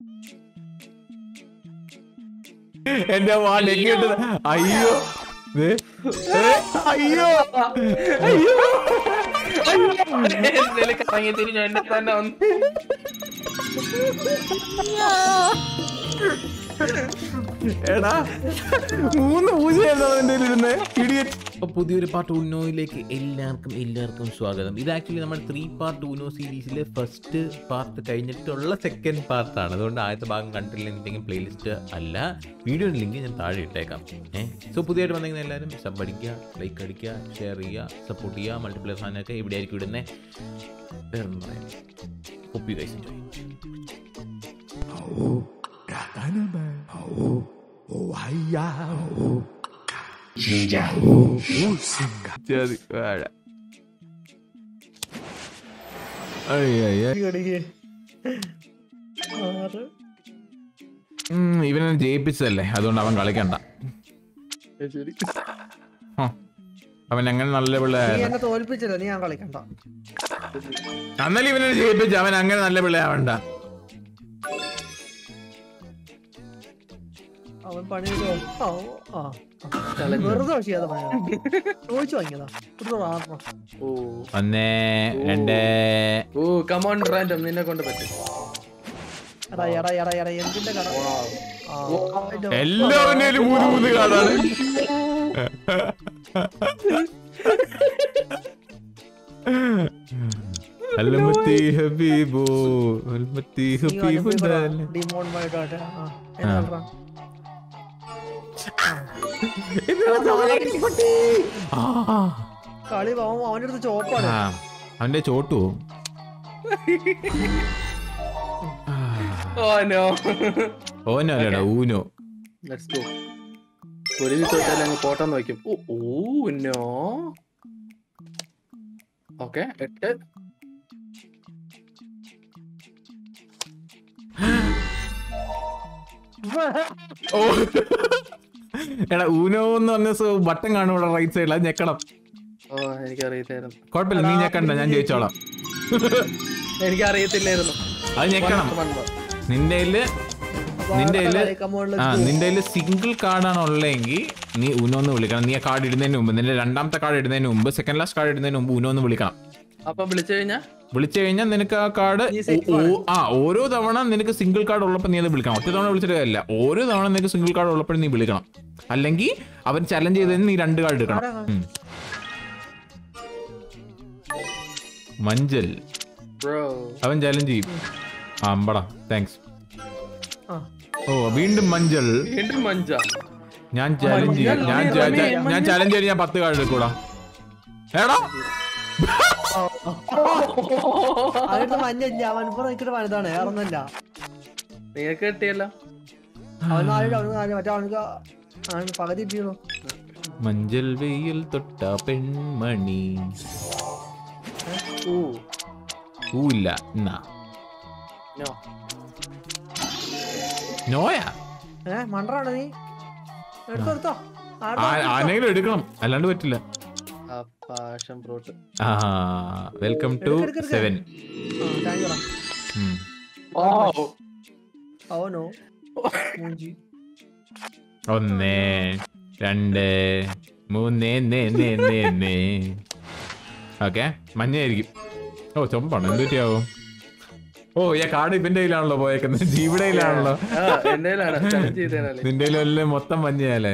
എന്റെ വാ നെക്കിട്ട് അയ്യോ ദേ. ഏ, അയ്യോ എന്തേലും കറങ്ങി തിരിഞ്ഞു എന്നെ തന്നെ വന്നു എടാ മൂന്ന് പൂജയായിരുന്നു അവന്റെ ഇരുന്ന് ഇടിയറ്റ് അപ്പൊ പുതിയൊരു പാർട്ട് ഉന്നോയിലേക്ക് എല്ലാവർക്കും എല്ലാവർക്കും സ്വാഗതം ഇത് ആക്ച്വലി നമ്മൾ ത്രീ പാർട്ട് ഉനോ സീരീസിലെ ഫസ്റ്റ് പാർട്ട് കഴിഞ്ഞിട്ടുള്ള സെക്കൻഡ് പാർട്ടാണ് അതുകൊണ്ട് ആദ്യത്തെ ഭാഗം കണ്ടില്ലെങ്കിൽ പ്ലേലിസ്റ്റ് അല്ല വീഡിയോ ലിങ്ക് ഞാൻ താഴെ ഇട്ടേക്കാം ഏഹ് സോ പുതിയതായിട്ട് വന്നിരിക്കുന്ന എല്ലാവരും സബ് അടിക്കുക ലൈക്ക് അടിക്കുക ഷെയർ ചെയ്യുക സപ്പോർട്ട് ചെയ്യുക മൾട്ടിപ്ലെയർ സാധനമൊക്കെ ഇവിടെ ആയിരിക്കും ഇടുന്നത് വേറെ ഒന്നും പറയാം ഹോപ്പ് യു ഗൈസ് എൻജോയ് ചതി വാഴ അയ്യ ആറ് ഇവനെ ജയിപ്പിച്ചതല്ലേ അതുകൊണ്ട് അവൻ കളിക്കണ്ട ശരി ഹ. അവൻ അങ്ങനെ നല്ല നീ പിള്ളയായിരുന്നു എന്നെ തോൽപ്പിച്ചല്ലോ നീ ഞാൻ കളിക്കണ്ട അന്നല്ലേ ഇവനെ ജയിപ്പിച്ച അവൻ അങ്ങനെ നല്ല പിള്ളയാവണ്ട അവൻ പണി ചെയ്തോ? ആ, ആ, ആ. വെറുതെ ചെയ്യാതെ പണി ചോദിച്ചു വാങ്ങിയതാ ഒരു ആറെണ്ണം. ഓ ഒന്നേ രണ്ട് ഓ കമോൺ റാൻഡം നിന്നെ കൊണ്ട് പറ്റും എടാ എടാ എടാ എടാ എന്തിന്റെ കട ആ, അതിന്റെ- എല്ലാവരുടെ മൂന്ന് മൂന്ന് കാർഡാണ് അല്ലമത്തി ഹബീബോ അൽമത്തി നീ ഹബീബോ അനുഭവിക്കടാ. ദാല. ഡിമോൺ മായിട്ടാട്ടെ. ആ, എന്നാ ആ. പറ? ആ, കളി അവൻ അവന്റെ അടുത്ത് ചോപ്പാണ് ആ, അവന്റെ ചോട്ടു ഓ നോ ഓനോ അല്ലടാ ഊനോ ലെറ്റ്സ് ഗോ ഒരു വിധത്തിൽ അങ്ങ് പോട്ടെന്ന് വയ്ക്കും ഓ ഓ നോ ഓക്കെ എട്ട് ഓ എടാ ഊനോ എന്ന് പറഞ്ഞ സ- ബട്ടൺ കാണും ഇവിടെ റൈറ്റ് സൈഡിൽ അത് ഞെക്കണം ഓ എനിക്കറിയത്തായിരുന്നു കുഴപ്പമില്ല നീ ഞെക്കണ്ട ഞാൻ ജയിച്ചോളാം എനിക്കറിയത്തില്ലായിരുന്നു അത് ഞെക്കണം One, one, one. നിന്റെ കയ്യില് നിന്റെ കയ്യില് കമോണിൽ ആ നിന്റെ കയ്യില് സിംഗിൾ കാർഡാണ് ഉള്ളതെങ്കിൽ നീ ഉനോ എന്ന് വിളിക്കണം നീ ആ കാർഡ് ഇടുന്നതിന് മുമ്പ് നിന്റെ രണ്ടാമത്തെ കാർഡ് ഇടുന്നതിന് മുമ്പ് സെക്കൻഡ് ലാസ്റ്റ് കാർഡ് ഇടുന്നതിന് മുമ്പ് ഉനോ എന്ന് വിളിക്കണം അപ്പൊ വിളിച്ചു കഴിഞ്ഞാ വിളിച്ചു കഴിഞ്ഞാൽ നിനക്ക് ആ കാർഡ് നീ safe ആണ്. ആ ഓരോ തവണ നിനക്ക് സിംഗിൾ കാർഡ് ഉള്ളപ്പോൾ നീ അത് വിളിക്കണം ഒറ്റ തവണ വിളിച്ചിട്ട് കാര്യമില്ല ഓരോ തവണ നിനക്ക് സിംഗിൾ കാർഡ് ഉള്ളപ്പോൾ നീ വിളിക്കണം അല്ലെങ്കിൽ അവൻ ചലഞ്ച് ചെയ്തതിന് നീ രണ്ട് കാർഡ് എടുക്കണം ആരാ? ഉം. മഞ്ചൽ ബ്രോ അവൻ ചലഞ്ച് ചെയ്യും ആ അമ്പടാ താങ്ക്സ് ആ. ഓ വീണ്ടും മഞ്ചൽ വീണ്ടും മഞ്ച ഞാൻ ചാലഞ്ച് ചെയ്യും ഞാൻ മഞ്ഞൾ, ചാ- മഞ്ഞൾ, ചാ- ഞാൻ മഞ്ഞൾ. ചാലഞ്ച് ചെയ്ത് ഞാൻ പത്ത് കാർഡ് എടുക്കൂടാ എടാ അവന്റെ മഞ്ഞ ഇല്ല അവൻ ഇപ്പൊ നിൽക്കുന്ന വലുതാണ് വേറെ ഒന്നല്ല നിനക്ക് കിട്ടിയല്ലോ അവൻ നാല് അവന് നാല് മറ്റേ അവനക്ക് അവൻ പകുതി ഇട്ടിരുന്നു മഞ്ചൽ വെയിൽ തൊട്ട പെൺമണി ഓ ഊല്ല എന്നാ നോ നോയാ ഏ മണ്ടറാണ് നീ എടുത്തോ എടുത്തോ ആരുടെ ആ- എടുത്തോ? ആരെങ്കിലും എടുക്കണം അല്ലാണ്ട് പറ്റില്ല ആ പാഷൻ ഫ്രൂട്ട് ആ വെൽക്കം ടു എടുക്ക്, എടുക്ക്, എടുക്ക്. സെവൻ ആ, thank you ടാ. ഓ അവനോ മൂഞ്ചി ഒന്ന് രണ്ട് മൂന്ന് നേ നേ നേ നേ ഓക്കെ മഞ്ഞയായിരിക്കും ഓ ചൊമ്പാണ് എന്ത് പറ്റിയാവും ഓ ഈ കാർഡ് ഇവന്റെ കയ്യിലാണല്ലോ പോയേക്കുന്നത് ജീവിടെ കയ്യിലാണല്ലോ ആ എന്റെ കയ്യിലാണ് ചലഞ്ച് ചെയ്തേനാല് നിന്റെ കയ്യിലെല്ലാം മൊത്തം മഞ്ഞയല്ലേ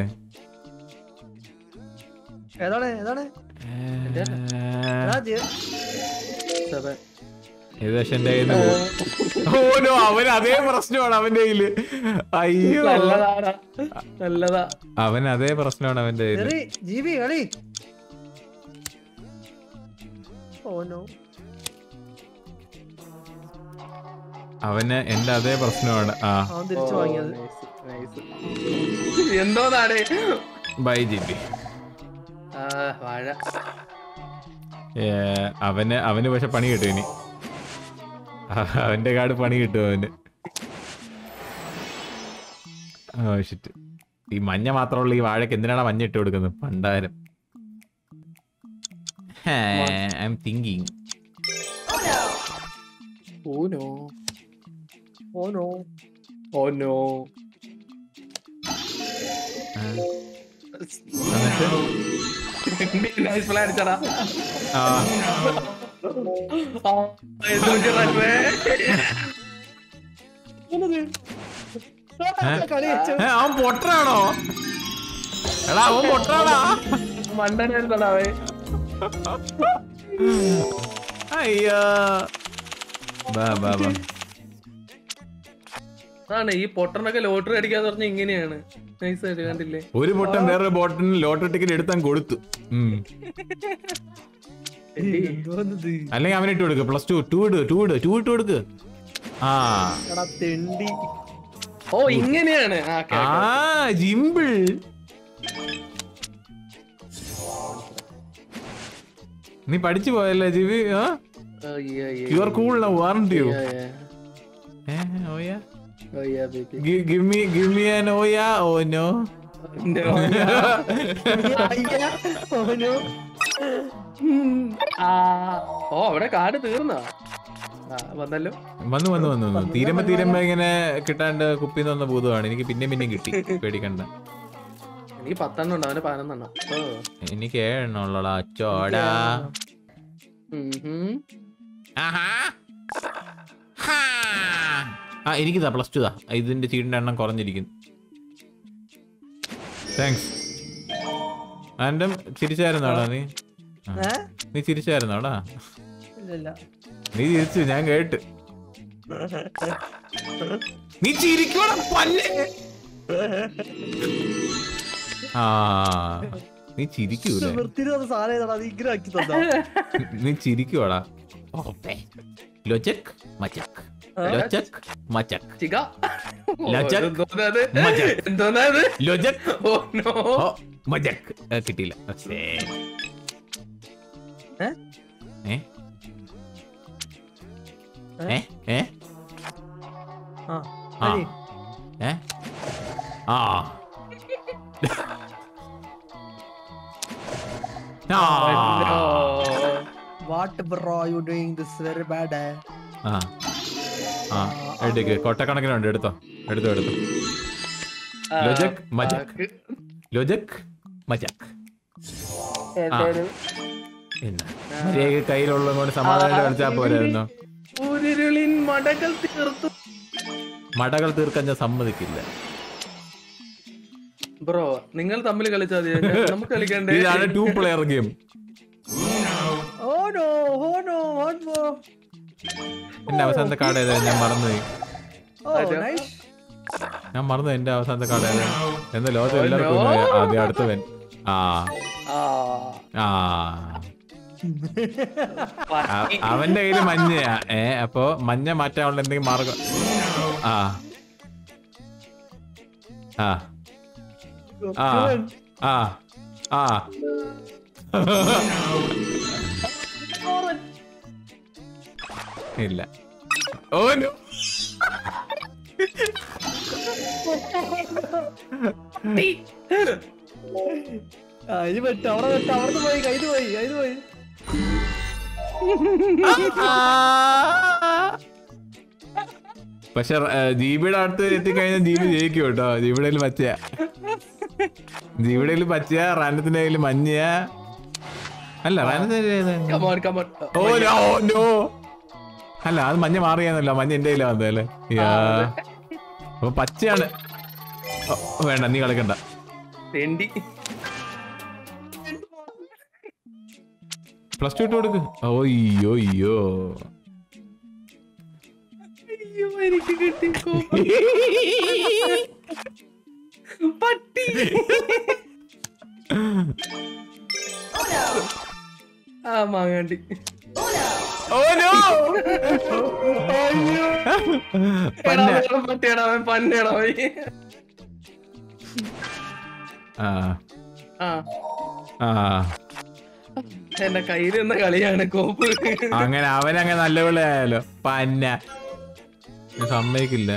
ഏതാണ് ഏതാണ് എടാ, ജെ- സെവൻ ഏകദേശം എന്റെ കയ്യിൽ ഓ നോ അവൻ അതേ പ്രശ്നമാണ് അവന്റെ കയ്യില് അയ്യോ നല്ലതാടാ നല്ലതാ അവൻ അതേ പ്രശ്നമാണ് അവന്റെ കയ്യില് എറി, ജീവി കളി ഓനോ അവന് എന്റെ അതേ പ്രശ്നമാണ് ആ അവൻ തിരിച്ചു വാങ്ങിയത് എന്തോന്നാണ് ബൈ ജി പി ആ വാഴ അവന് അവന് പക്ഷെ പണി കിട്ടും ഇനി അവന്റെ കാർഡ് പണി കിട്ടും അവന് ഓ ഷിറ്റ് ഈ മഞ്ഞ മാത്രമുള്ള ഈ വാഴക്ക് എന്തിനാണ് മഞ്ഞ ഇട്ട് കൊടുക്കുന്നത് പണ്ടാരം ഐ എം തിങ്കിങ് ഓനോ ഓനോ ഓ നോ ആ. എന്നിട്ട് നൈസ് പ്ലാൻ അടിച്ചടാ ആ ആ, എഴുന്നൂറ്റി റൺവേ. കളി വെച്ചു ഏ, അവൻ പൊട്ടനാണോ എടാ അവൻ പൊട്ടനാടാ മണ്ടനായിരുന്നടാ അവൻ അയ്യോ ബാ ബാ ബാ അതാണ് ഈ പൊട്ടനൊക്കെ ലോട്ടറി അടിക്കാന്ന് പറഞ്ഞ ഇങ്ങനെയാണ് നൈസ് ആയിട്ട് കണ്ടില്ലേ ഒരു പൊട്ടൻ വേറൊരു ബോട്ടിന് ലോട്ടറി ടിക്കറ്റ് എടുത്താൻ കൊടുത്തു ഉം. എന്തോന്നത് അല്ലെങ്കിൽ അവൻ ഇട്ട് കൊടുക്ക് പ്ലസ് ടു ടു ഇട് ടു ഇട് ടു ഇട്ട് കൊടുക്ക് ആ എടാ തെണ്ടി ഓ ഇങ്ങനെയാണ് ആ, ഓക്കേ, ആ ഓക്കേ. ജിമ്പിൾ നീ പഠിച്ചു പോയല്ലേ ജിവി ആ, yeah, yeah, you are cool now warrant you yeah, yeah. ഓയാ Oh, yeah, baby. Give me give me an ഓയാ ഓ നോ No. അയ്യ, ഓനോ. ആ, ഓ അവിടെ കാട് തീർന്നാ ആ, വന്നല്ലോ വന്നു വന്നു വന്നു വന്നു തീരുമ്പോ തീരുമ്പോ ഇങ്ങനെ കിട്ടാണ്ട് കുപ്പിന്ന് വന്ന ഭൂതമാണ് എനിക്ക് പിന്നെ പിന്നെയും കിട്ടി പേടിക്കണ്ട എനിക്ക് പത്തെണ്ണം ഉണ്ട് അവന് പതിനൊന്നെണ്ണം ഓ എനിക്ക് ഏഴെണ്ണം ഉള്ളടാ ചോടാ ഉം ഹും. ആഹാ. ഹാ. ആ എനിക്കിതാ പ്ലസ് ടു താ ഇതിന്റെ ചീടിന്റെ എണ്ണം കുറഞ്ഞിരിക്കുന്നു താങ്ക്സ് ആൻഡം ചിരിച്ചായിരുന്നോടാ നീ ആ. ഏ? നീ ചിരിച്ചായിരുന്നോടാ ഇല്ല, ഇല്ല. നീ ചിരിച്ചു ഞാൻ കേട്ട് നീ ചിരിക്കോടാ പല്ലേ ആ നീ ചിരിക്കൂലേ വൃത്തിയില്ലാത്ത സാധനം ഏതാടാ? നീ ഇങ്ങനെ ആക്കി തന്നോ? നീ ചിരിക്കുവാടാ ലൊചക് മച്ചക് ലൊചക് മച്ചക് ചിക ലച്ചക്. എന്തോന്നാ അത്? മജക്. എന്തോന്നാ അത്? ലൊചക് ഓ നോ ഓ മജക് ഏ, കിട്ടിയില്ല പക്ഷേ ഏ? ഏ ഏ ഏ ആ, ആ. അരി. ഏ ആ ആ What bro you doing this very bad eh? ആ ആ എടുക്ക് കൊട്ടക്കണക്കിനുണ്ട് എടുത്തോ എടുത്തോ എടുത്തോ ലൊജക് മജക് ലൊജക് മജക് എല്ലാരും എന്നാ മര്യാദ കയ്യിലുള്ളത് കൊണ്ട് സമാധാനം കളിച്ചാ പോരായിരുന്നോ ഊരിരുളിൻ മടകൾ തീർത്തു മടകൾ തീർക്കാൻ ഞാൻ സമ്മതിക്കില്ല ബ്രോ നിങ്ങൾ തമ്മിൽ കളിച്ചാൽ മതി നമുക്ക് കളിക്കണ്ടേ ഇതാണ് two player game Oh no, oh no, what more? എന്റെ അവസാനത്തെ കാർഡ് ഏതാ ഞാൻ മറന്നുപോയി Oh, അതെയോ? nice. ഞാൻ മറന്നു എന്റെ അവസാനത്തെ കാർഡ് ഏതാ എന്താ ലോകത്ത് എല്ലാവർക്കും ഉണ്ട്. അതെ അടുത്തവൻ ആ ആ ആ അ- അവന്റെ കയ്യില് മഞ്ഞയാ ഏ അപ്പൊ മഞ്ഞ മാറ്റാനുള്ള എന്തെങ്കിലും മാർഗം ആ ആ ആ ആ ആ ഇല്ല ഓ no. ആ, ഇനി പറ്റും അവിടെ പറ്റും അവിടെ പോയി കയ്യിൽ പോയി കയ്യിൽ പോയി പക്ഷെ ജീബിയുടെ അടുത്ത് എത്തിക്കഴിഞ്ഞാൽ ജീബി ജയിക്കും കേട്ടോ ജീബിയുടെ പച്ചയാ ജീബിയുടെ പച്ചയാ റാനത്തിന്റെ കയ്യിൽ മഞ്ഞയാ അല്ല റാനത്തിന്റെ come on come on oh no no അല്ല അത് മഞ്ഞ മാറിയാന്നല്ലോ മഞ്ഞ എന്റെ കയ്യിലാ വന്നതല്ലേ യാ അപ്പൊ പച്ചയാണ് ഓ, വേണ്ട നീ കളിക്കണ്ട തെണ്ടി പ്ലസ് ടു ഇട്ട് കൊടുക്ക് ഓയ്യോ അയ്യോ അയ്യോ എനിക്ക് കിട്ടി കോപം. പട്ടി ആ മാങ്ങാണ്ടി ഓ നോ പന്ന പട്ടിയടാ പന്നടാ ആ ആ ആ എന്റെ കയ്യിൽ നിന്ന കളിയാണ് കോപ്പ് അങ്ങനെ അവനങ്ങനെ നല്ല വിളയായാലോ പന്ന ഞാൻ സമ്മതിക്കില്ല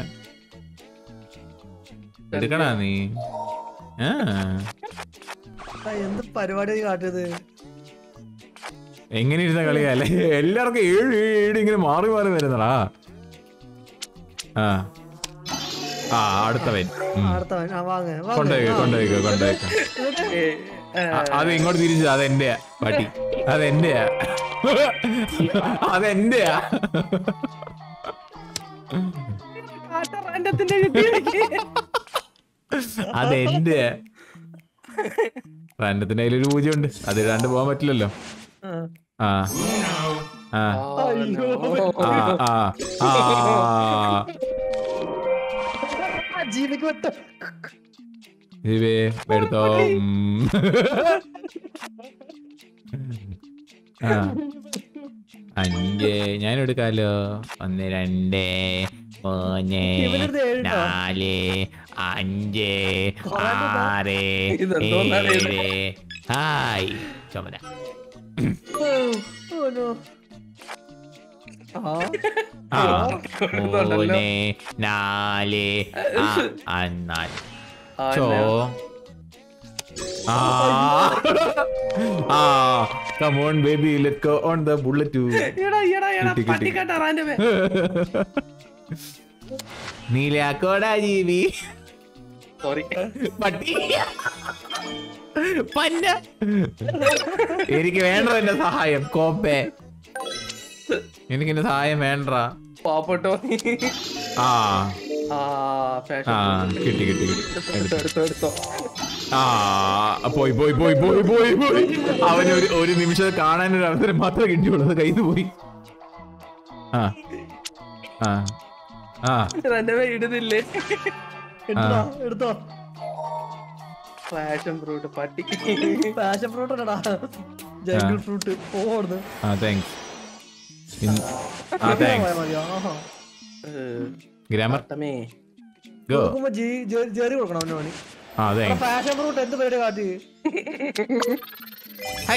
എടുക്കണാ നീ ആ ആ, എന്ത് പരിപാടി നീ കാട്ടിയത് എങ്ങനെ ഇരുന്ന കളിയല്ലേ എല്ലാവർക്കും ഏഴ് ഏഴ് ഏഴ് ഇങ്ങനെ മാറി മാറി വരുന്നടാ ആ ആ അടുത്തവൻ ഉം. അടുത്തവൻ ആ വാങ്ങ കൊണ്ടുപോയിക്കോ കൊണ്ടുപോയിക്കോ കൊണ്ടുപോയിക്കോ ഏ, ഏ, അ- അത് ഇങ്ങോട്ട് തിരിച്ചു അതെന്റെയാ പട്ടി അതെന്റെയാ അതെന്റെയാ കാട്ടറാൻഡത്തിന്റെ കിട്ടി അതെന്റെയാ റാൻഡത്തിന്റെ കയ്യിലൊരു പൂജയുണ്ട് അത് ഇടാണ്ട് പോകാൻ പറ്റില്ലല്ലോ ആ ആ അയ്യോ. ആ ആ ആ ജീവിക്ക് വിട്ട ഇവേ എടുത്തോ ഉം. ആ അഞ്ച് ഞാൻ എടുക്കാലോ ഒന്ന് രണ്ട് മൂന്ന് ഇവനെടുത്ത് ഏഴുണ്ടോ? നാല് അഞ്ച് കുറേ ഉണ്ട്. ആറ് ഇതെന്തോന്നാണ് ഇത്? ഏഴ് ഹായ് ചുമര ഓ നോ ആ ആ കൊടുക്കുന്നുണ്ടല്ലോ. മൂന്ന് നാല് ആ ആ, നാല് ആ, ചോ ആ ആ come on baby let go on the bullet എടാ എടാ എടാ കിട്ടി, കിട്ടി. പട്ടിക്കാട്ടറാന്റെ മേ നീലാക്കോടാ ജീവി സോറി പട്ടി പന്ന എനിക്ക് വേണ്ട എന്റെ സഹായം കോപ്പേ എനിക്ക് എന്റെ സഹായം വേണ്ട പാവപ്പെട്ടോ ആ ആ ആ ഫാഷൻ കിട്ടി കിട്ടി കിട്ടി എടുത്തോ എടുത്തോ എടുത്തോ ആ പോയി പോയി പോയി പോയി പോയി പോയി അവന് ഒരു ഒരു നിമിഷം കാണാൻ ഒരു അവസരം മാത്രമേ കിട്ടിയുള്ളൂ അത് കയ്യിൽ നിന്ന് പോയി ആ ആ ആ എന്റെ മേ ഇടുന്നില്ലേ എടുത്തോ എടുത്തോ ഫാഷൻ ഫ്രൂട്ട് പട്ടി പാഷൻ ഫ്രൂട്ട് ഉണ്ടടാ ജംഗിൾ ഫ്രൂട്ട് ഓടുന്നു ആ താങ്ക്സ് ആ താങ്ക്സ് മതിയോ ആഹാ ഗ്രാമർ പട്ടമേ ഗോ നോക്കുമ്പോ ജി- ജെ- ജെറി കൊടുക്കണം അവന് പണി ആ താങ്ക്സ് പാഷൻ ഫ്രൂട്ട് എന്ത് പേര് കാട്ടി ഹൈ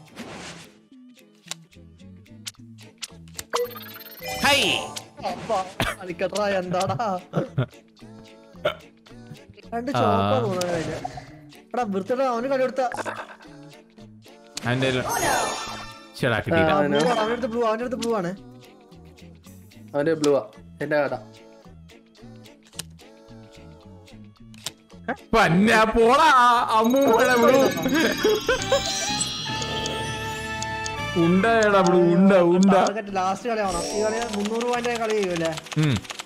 ഹൈ കളിക്കട്ടാ എന്താടാ രണ്ട് ആ. ചോപ്പാ തോന്നുന്നു അതിന്. എടാ വൃത്തിയുടെ അവന് കളി കൊടുത്ത അവന്റെ ചേടാ കിട്ടിയില്ല അവനോ? അവന്റെ അടുത്ത് ബ്ലൂ അവന്റെ അടുത്ത് ബ്ലൂ ആണ് അവന്റെ ബ്ലൂവാ എന്റെ കട പന്ന പോടാ അമ്മൂടെ ബ്ലൂ ഉണ്ടടാ ബ്ലൂ ഉണ്ട ഉണ്ട ലാസ്റ്റ് കളി ആവണം ഈ കളി മുന്നൂറ് പോയിന്റ് കളി ചെയ്യൂലേ ഉം